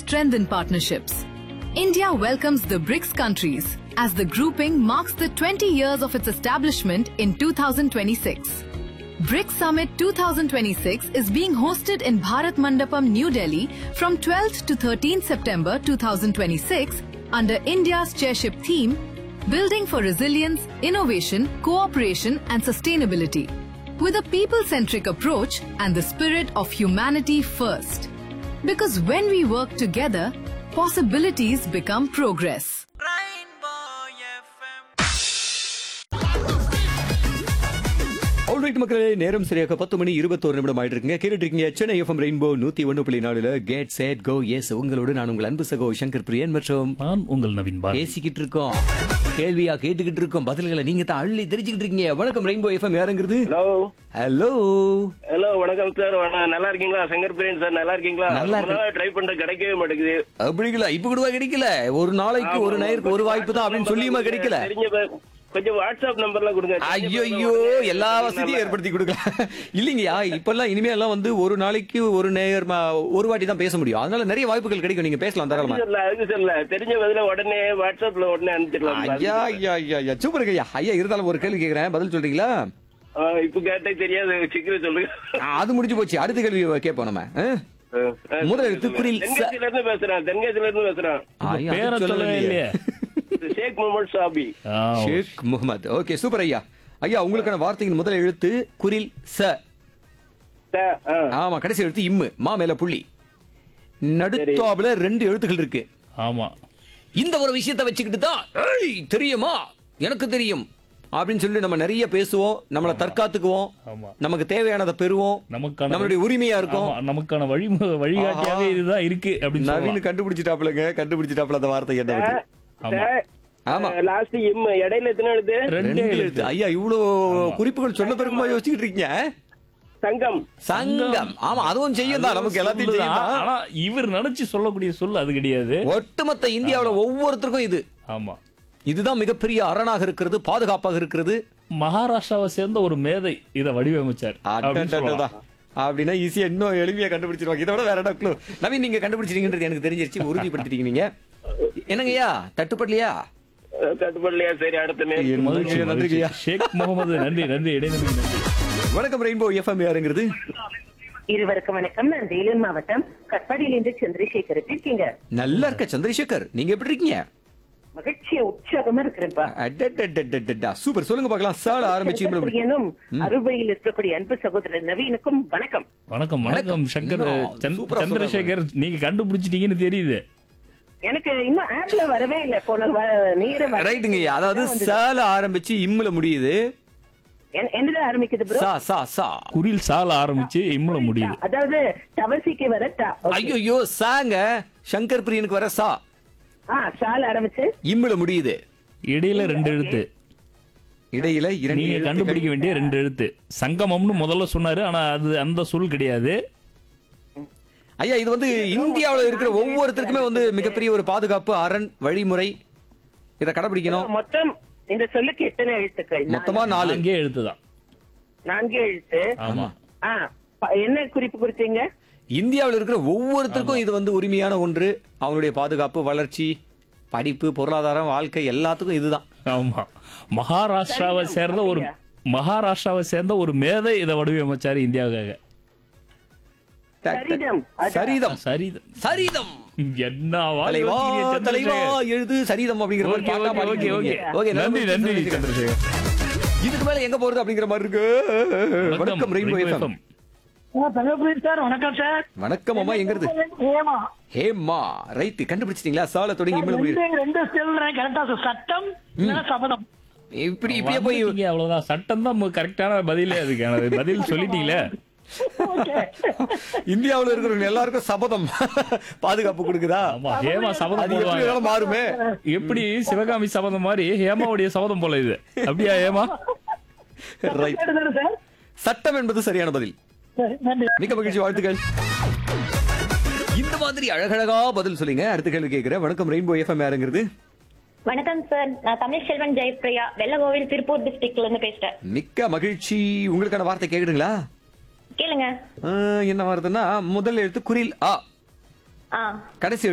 strengthen partnerships. India welcomes the BRICS countries as the grouping marks the 20 years of its establishment in 2026. BRICS Summit 2026 is being hosted in Bharat Mandapam, New Delhi from 12th to 13th September 2026 under India's chairship theme Building for Resilience, Innovation, Cooperation and Sustainability with a people-centric approach and the spirit of humanity first. Because when we work together, possibilities become progress. Alright மக்களே நேரம் சரியாக பத்து மணி இருபத்தோரு நிமிடம் ஆயிட்டு இருக்குங்க கேட்டுட்டு இருக்கீங்க சென்னை எஃப்எம் ரெயின்போ நூத்தி ஒன்று புள்ளி நாலுல கேட் சேட் கோ எஸ் உங்களோடு நான் உங்கள் அன்பு சகோ சங்கர் பிரியன் மற்றும் நான் உங்கள் நவீன் பாரதி பேசிக்கிட்டு இருக்கோம் கேள்வியா கேட்டுக்கிட்டு இருக்கோம் பதில்களை நீங்க தான் அள்ளி தெரிஞ்சுக்கிட்டு இருக்கீங்க வணக்கம் ரெயின்போ எஃப்எம் யாருங்கிறது ஹலோ ஹலோ ஹலோ வணக்கம் சார் வணக்கம் நல்லா இருக்கீங்களா சங்கர் பிரியன் சார் நல்லா இருக்கீங்களா நல்லா இருக்கு. ட்ரை பண்ற கிடைக்கவே மாட்டேங்குது அப்படிங்களா இப்ப கூடவா கிடைக்கல ஒரு நாளைக்கு ஒரு நேருக்கு ஒரு வாய்ப்பு தான் அப்படின்னு சொல்லியுமா கிடைக்கல தெரிஞ்ச பே- கொஞ்சம் வாட்ஸ்அப் நம்பர்ல கொடுங்க ஐயோ எல்லா வசதியும் ஏற்படுத்தி கொடுக்கலாம் இல்லைங்கய்யா இப்பெல்லாம் இனிமே எல்லாம் வந்து ஒரு நாளைக்கு ஒரு நேர் ம- ஒரு வாட்டி தான் பேச முடியும் அதனால நிறைய வாய்ப்புகள் கிடைக்கும் நீங்க பேசலாம் தாராளமா தெரியல அதுக்கு தெரியல தெரிஞ்ச பதில உடனே வாட்ஸ்அப்ல உடனே அனுப்பிச்சிடலாம் ஐயா ஐயா ஐயா ஐயா சூப்பர் ஐயா ஐயா இருந்தாலும் ஒரு கேள்வி கேக்குறேன் பதில் சொல்றீங்களா ஆ, இப்ப கேட்டே தெரியாது சீக்கிரம் சொல்லுங்க ஆ, அது முடிஞ்சு போச்சு அடுத்த கேள்வி கேட்போம் நம்ம ஆ? ஆ, ஆ, முதல் எழுத்து குறில் ச. தென்காசில இருந்து பேசுறேன் தென்காசில இருந்து பேசுறேன் ஐயா, பேரை அது சொல்லவே சொல்லவே இல்லையே. இல்லையே ஷேக் முகமது சாபி ஆ, ஷேக் முகமது ஓகே சூப்பர் ஐயா ஐயா உங்களுக்கான வார்த்தையின் முதல் எழுத்து குரில் ச ச- ஆ, ஆமா கடைசி எழுத்து இம்மு மா மேல புள்ளி நடுத்தாப்புல ரெண்டு எழுத்துக்கள் இருக்கு ஆமா இந்த ஒரு விஷயத்தை வச்சுக்கிட்டு தான் "ஏய், தெரியுமா எனக்கு தெரியும் அப்படின்னு சொல்லி நம்ம நிறைய பேசுவோம் நம்மளை தற்காத்துக்குவோம் ஆமா. நமக்கு தேவையானதை பெறுவோம் நமக்கான நம்மளுடைய உரிமையா இருக்கும் ஆமா, நமக்கான வழி வழிகாட்டியாவே ஆஹா. இதுதான் இருக்கு அப்படின்னு சொல்லலாம். நவீன் கண்டுபிடிச்சிட்டாப்லங்க கண்டுபிடிச்சிட்டாப்ல அந்த வார்த்தை என்ன ச- வந்து. ஆமா. ச- ஆமா. லாஸ்ட் இம் இடையில எத்தனை எழுத்து ரெண்டே ரெண்டு எழுத்து எழுத்து ஐயா இவ்வளவு குறிப்புகள் சொன்ன பிறகுமா யோசிச்சுக்கிட்டு இருக்கீங்க சங்கம் சங்கம் ஆமா அதுவும் செய்யும் தான் நமக்கு எல்லாத்தையும் சொல்லுதான். செய்யும் தான். ஆனா இவர் நினைச்சு சொல்லக்கூடிய சொல் அது கிடையாது ஒட்டுமொத்த இந்தியாவுல ஒவ்வொருத்தருக்கும் இது ஆமா இதுதான் மிகப்பெரிய அரணாக இருக்கிறது பாதுகாப்பாக இருக்கிறது மகாராஷ்டிராவை சேர்ந்த ஒரு மேதை இத வடிவமைச்சார் அப்படின்னு சொல்லலாம். அடடடடா. அப்படின்னா ஈஸியா இன்னும் எளிமையா கண்டுபிடிச்சிருவாங்க இதோட வேற என்ன clue? நவீன் நீங்க கண்டுபிடிச்சிருக்கீங்கன்றது எனக்கு தெரிஞ்சிருச்சு உறுதிப்படுத்திட்டீங்க நீங்க என்னங்கய்யா தட்டுப்படலையா கட்டுப்படலையா சரி அடுத்த நேரம் என் மகிழ்ச்சி, மகிழ்ச்சி, மகிழ்ச்சி. நன்றிங்கய்யா ஷேக் முகமது நன்றி நன்றி இடைநன்றி நன்றி வணக்கம் ரெயின்போ எஃப்எம் யாருங்கிறது இருவருக்கும் வணக்கம் நான் வேலூர் மாவட்டம் கட்பாடியிலிருந்து சந்திரசேகர் எப்படி இருக்கீங்க நல்லா இருக்க சந்திரசேகர் நீங்க எப்படி இருக்கீங்க மகிழ்ச்சியா உற்சாகமா இருக்கிறேன்ப்பா அடடடடடடா. சூப்பர் சொல்லுங்க பார்க்கலாம் சால ஆரம்பிச்சு இவ்வளவு- பிரியனும் அறுபையில் இருக்கக்கூடிய அன்பு சகோதரர் நவீனுக்கும் வணக்கம் வணக்கம் வணக்கம் சங்கர் இன்னும் சந்த்- சூப்பரா சந்திரசேகர் நீங்க கண்டுபிடிச்சிட்டீங்கன்னு தெரியுது எனக்கு இன்னும் ஆப்ல வரவே இல்லை போன வ- நேர வர- ரைட்டுங்கய்யா அதாவது வந்து- சால ஆரம்பிச்சு இம்முல முடியுது என்- என்னது ஆரம்பிக்குது ப்ரோ சா சா சா குரில் சால ஆரம்பிச்சு இம்முல முடியுது அதாவது தவசிக்கு வர டா. Okay. ஐயோ சாங்க சங்கர் பிரியனுக்கு வர சா ஆ சால் ஆரம்பிச்சு இம்முல முடியுது இடையில ரெண்டு எழுத்து இடையில இரண்டு நீங்க எழுத்துக்கள். கண்டுபிடிக்க வேண்டிய ரெண்டு எழுத்து சங்கமம்னு முதல்ல சொன்னாரு ஆனா அது அந்த சொல் கிடையாது ஐயா இது வந்து இந்தியாவுல இருக்கிற ஒவ்வொருத்தருக்குமே வந்து மிகப்பெரிய ஒரு பாதுகாப்பு அரண் வழிமுறை இத கடைபிடிக்கணும் மொத்தம் இந்த சொல்லுக்கு எத்தனை எழுத்துக்கள் மொத்தமா நாலு அங்கே எழுத்துதான் நான்கு எழுத்து ஆமா ஆ ப- என்ன குறிப்பு கொடுத்தீங்க இந்தியாவுல இருக்கிற ஒவ்வொருத்தருக்கும் இது வந்து உரிமையான ஒன்று அவங்களுடைய பாதுகாப்பு வளர்ச்சி படிப்பு பொருளாதாரம் வாழ்க்கை எல்லாத்துக்கும் இதுதான் ஆமா மகாராஷ்டிராவை சேர்ந்த ஒரு மகாராஷ்டிராவை சேர்ந்த ஒரு மேதை இதை வடிவமைச்சாரு இந்தியாவுக்காக சரிதம். அதான். சரிதம் சரி சரிதம் என்னவா தலைவா யோசிக்கிறீங்க, தலைவா சந்திரசேகர்? எழுது சரிதம் அப்படிங்கிற மாதிரி ஓகே, பாட்டா ஓகே, ஓகே, பாடிக்கிறீங்க. ஓகே. ஓகே, நன்றி நன்றி சந்திரசேகர். சந்திரசேகர் இதுக்கு மேல எங்க போறது அப்படிங்கிற மாதிரி இருக்கு வணக்கம் rainbow rainbow FM FM. Thangappriyan sir வணக்கம் சார் வணக்கம் அம்மா எங்க இருந்து ஏமா ஹேமா ரைட் கண்டுபிடிச்சிட்டீங்களா சால தொடங்கி இம்முல முடியுது ரெண்டு ரெண்டு சொல்றேன் கரெக்டா சார் சட்டம் இல்லைன்னா சபதம் இப்படி இப்படியே போய் வந்துட்டீங்க, அவ்வளவுதான் சட்டம் தான் கரெக்டான பதிலே அதுக்கான பதில் சொல்லிட்டீங்களே ஓகே இந்தியாவுல இருக்கிறவங்க எல்லாருக்கும் சபதம் பாதுகாப்பு கொடுக்குதா ஆமா ஹேமா சபதம் அது எப்படி போடுவாங்க வேணாலும் மாறுமே எப்படி சிவகாமி சபதம் மாதிரி ஹேமாவுடைய சபதம் போல இது அப்படியா ஹேமா ரைட் கேட்டுதானே சார் சட்டம் என்பது சரியான பதில் சரி நன்றி மிக்க மகிழ்ச்சி வாழ்த்துக்கள் இந்த மாதிரி அழகழகா பதில் சொல்லுங்க அடுத்த கேள்வி கேட்கிறேன் வணக்கம் ரெயின்போ எஃப்எம் யாருங்கிறது வணக்கம் சார் நான் தமிழ் செல்வன் ஜெயப்பிரியா வெள்ளகோவில் திருப்பூர் டிஸ்ட்ரிக்ட்ல இருந்து பேசுறேன் மிக்க மகிழ்ச்சி உங்களுக்கான வார்த்தை கேக்குதுங்களா கேளுங்க ஆ, என்ன வார்த்தைன்னா முதல் எழுத்து குரில் ஆ ஆ கடைசி